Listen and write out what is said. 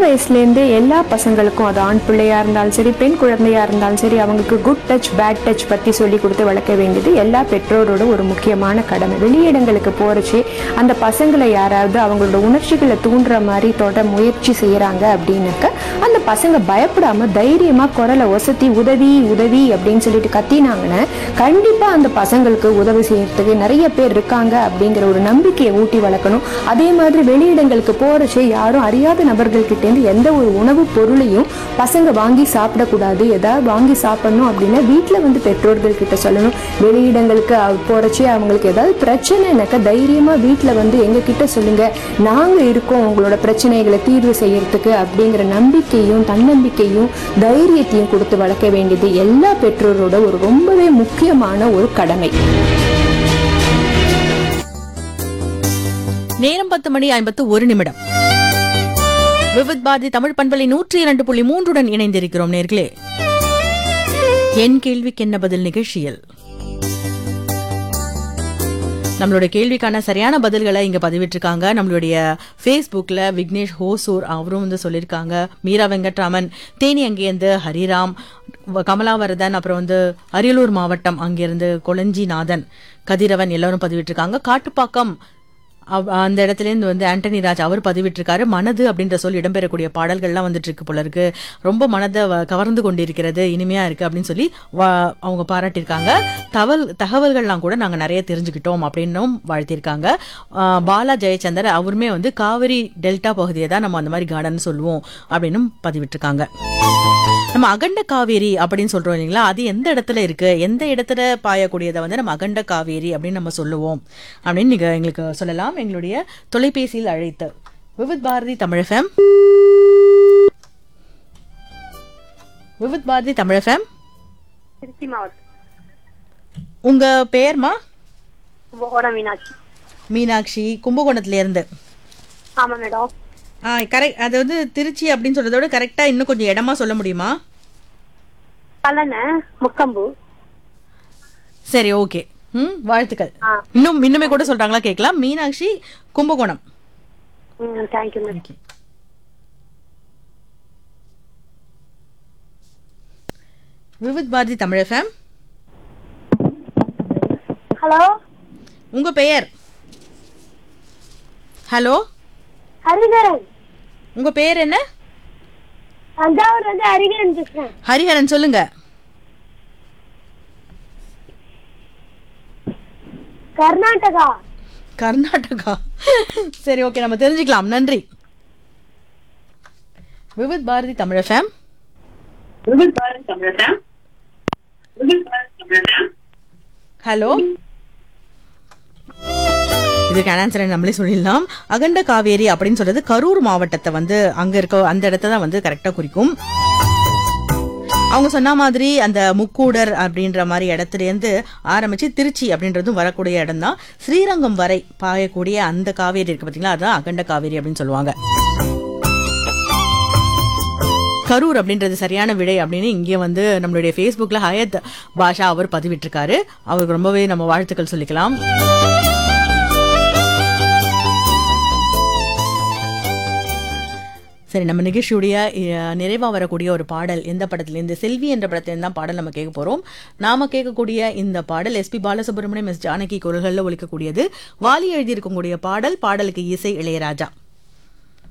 வயசுலேருந்தே எல்லா பசங்களுக்கும் அது ஆண் பிள்ளையா இருந்தாலும் சரி பெண் குழந்தையா இருந்தாலும் சரி அவங்களுக்கு குட் டச் பேட் டச் பற்றி சொல்லி கொடுத்து வளர்க்க வேண்டியது எல்லா பெற்றோரோட ஒரு முக்கியமான கடமை வெளியிடங்களுக்கு போறச்சே அந்த பசங்களை யாராவது அவங்களோட உணர்ச்சிகளை தூண்டுற மாதிரி தொட முயற்சி செய்யறாங்க அப்படின்னாக்க அந்த பசங்க பயப்படாம தைரியமா குரலை ஒசத்தி உதவி உதவி அப்படின்னு சொல்லிட்டு கத்தினாங்கன்னா கண்டிப்பா அந்த பசங்களுக்கு உதவி செய்யறதுக்கு நிறைய பேர் இருக்காங்க அப்படிங்கிற ஒரு நம்பிக்கையை ஊட்டி வளர்க்கணும் அதே மாதிரி வெளியிடங்களுக்கு போறச்சே யாரும் அறியாத நபர்கள்கிட்ட இருந்து எந்த ஒரு உணவுப் பொருளையும் பசங்க வாங்கி சாப்பிடக்கூடாது ஏதாவது வாங்கி சாப்பிடணும் அப்படின்னா வீட்டில் வந்து பெற்றோர்கள் கிட்ட சொல்லணும் வெளியிடங்களுக்கு அவ- போறச்சே அவங்களுக்கு ஏதாவது பிரச்சனைனாக்கா தைரியமா வீட்டில் வந்து எங்க கிட்ட சொல்லுங்க நாங்க இருக்கோம் உங்களோட பிரச்சனைகளை தீர்வு செய்யறதுக்கு அப்படிங்கிற நம்பிக்கையும் தன்னம்பிக்கையும் தைரியத்தையும் கொடுத்து வளர்க்க வேண்டியது எல்லா பெற்றோரோட ஒரு ரொம்பவே முக்கியமான ஒரு கடமை நேரம் பத்து மணி ஐம்பத்து ஒரு நிமிடம் விவித் பாரதி தமிழ் பண்பலை நூற்றி இரண்டு புள்ளி மூன்றுடன் இணைந்திருக்கிறோம் நேர்களே என் கேள்விக்கு என்ன பதில் நிகழ்ச்சியில் நம்மளுடைய கேள்விக்கான சரியான பதில்களை இங்க பதிவிட்டிருக்காங்க நம்மளுடைய ஃபேஸ்புக்ல விக்னேஷ் ஹோசூர் அவரும் வந்து சொல்லியிருக்காங்க மீரா வெங்கட்ராமன் தேனி அங்கேருந்து ஹரிராம் வ- கமலாவரதன் அப்புறம் வந்து அரியலூர் மாவட்டம் அங்கிருந்து கொளஞ்சிநாதன் கதிரவன் எல்லாரும் பதிவிட்டிருக்காங்க காட்டுப்பாக்கம் அவ்- அந்த இடத்துல இருந்து வந்து ஆண்டனி ராஜ் அவர் பதிவிட்டிருக்காரு மனது அப்படின்ற சொல் இடம்பெறக்கூடிய பாடல்கள்லாம் வந்துட்டு இருக்கு போல இருக்கு ரொம்ப மனதை வ- கவர்ந்து கொண்டிருக்கிறது இனிமையா இருக்கு அப்படின்னு சொல்லி வா- அவங்க பாராட்டியிருக்காங்க தகவல் தகவல்கள்லாம் கூட நாங்க நிறைய தெரிஞ்சுக்கிட்டோம் அப்படின்னும் வாழ்த்தியிருக்காங்க ஆஹ் பாலா ஜெயச்சந்தர் அவருமே வந்து காவிரி டெல்டா பகுதியை தான் நம்ம அந்த மாதிரி கார்டன் சொல்லுவோம் அப்படின்னும் பதிவிட்டிருக்காங்க நம்ம அகண்ட காவேரி அப்படின்னு சொல்றோம் இல்லைங்களா அது எந்த இடத்துல இருக்கு எந்த இடத்துல பாயக்கூடியதை வந்து நம்ம அகண்ட காவேரி அப்படின்னு நம்ம சொல்லுவோம் அப்படின்னு நீங்க எங்களுக்கு சொல்லலாம் எங்களுடைய தொலைபேசியில் அழைத்து விவித் பாரதி தமிழகம் விவித் பாரதி தமிழகம் திருச்சி மாவட்டம் உங்க பெயர்மா ஓட மீனாட்சி மீனாட்சி கும்பகோணத்துல இருந்து ஆமா மேடம் ஆ கரெக்ட் அது வந்து திருச்சி அப்படின்னு சொல்றதோட கரெக்டா இன்னும் கொஞ்சம் இடமா சொல்ல முடியுமா கல்லணை முக்கம்பு சரி ஓகே ம் வாழ்த்துக்கள் ஆ. இன்னும் இன்னுமே கூட சொல்றாங்களா கேட்கலாம் மீனாட்சி கும்பகோணம் ம் thank you madam okay Vividh Bharathi Tamil FM hello உங்க பெயர் ஹலோ ஹரிகரன் உங்க பெயர் என்ன தஞ்சாவூர் வந்து ஹரிகரன் பேசுறேன் ஹரிஹரன் சொல்லுங்க கர்நாடகா கர்நாடகா சரி ஓகே நம்ம தெரிஞ்சுக்கலாம் நன்றி விவித் பாரதி தமிழ் ஃபேம் ஹலோ இதுக்கான ஆன்சரை நம்மளே சொல்லிடலாம் அகண்ட காவேரி அப்படின்னு சொல்றது கரூர் மாவட்டத்தை வந்து அங்க இருக்க அந்த இடத்த தான் வந்து கரெக்டா குறிக்கும் அவங்க சொன்ன மாதிரி அந்த முக்கூடர் அப்படின்ற மாதிரி இடத்துல இருந்து ஆரம்பிச்சு திருச்சி அப்படின்றதும் வரக்கூடிய இடம் தான் ஸ்ரீரங்கம் வரை பாயக்கூடிய அந்த காவேரி இருக்கு பாத்தீங்களா அதான் அகண்ட காவேரி அப்படின்னு சொல்லுவாங்க கரூர் அப்படின்றது சரியான விடை அப்படின்னு இங்கே வந்து நம்மளுடைய ஃபேஸ்புக்ல ஹயத் பாஷா அவர் பதிவிட்டிருக்காரு அவருக்கு ரொம்பவே நம்ம வாழ்த்துக்கள் சொல்லிக்கலாம் சரி நம்ம நிகழ்ச்சியுடைய அஹ், நிறைவா வரக்கூடிய ஒரு பாடல் எந்த படத்துல இந்த செல்வி என்ற படத்துல தான் பாடல் நம்ம கேட்க போறோம் நாம கேட்கக்கூடிய இந்த பாடல் எஸ்பி பாலசுப்ரமணியம் எஸ் ஜானகி குரல்களில் ஒலிக்கக்கூடியது வாலி எழுதியிருக்கக்கூடிய பாடல் பாடலுக்கு இசை இளையராஜா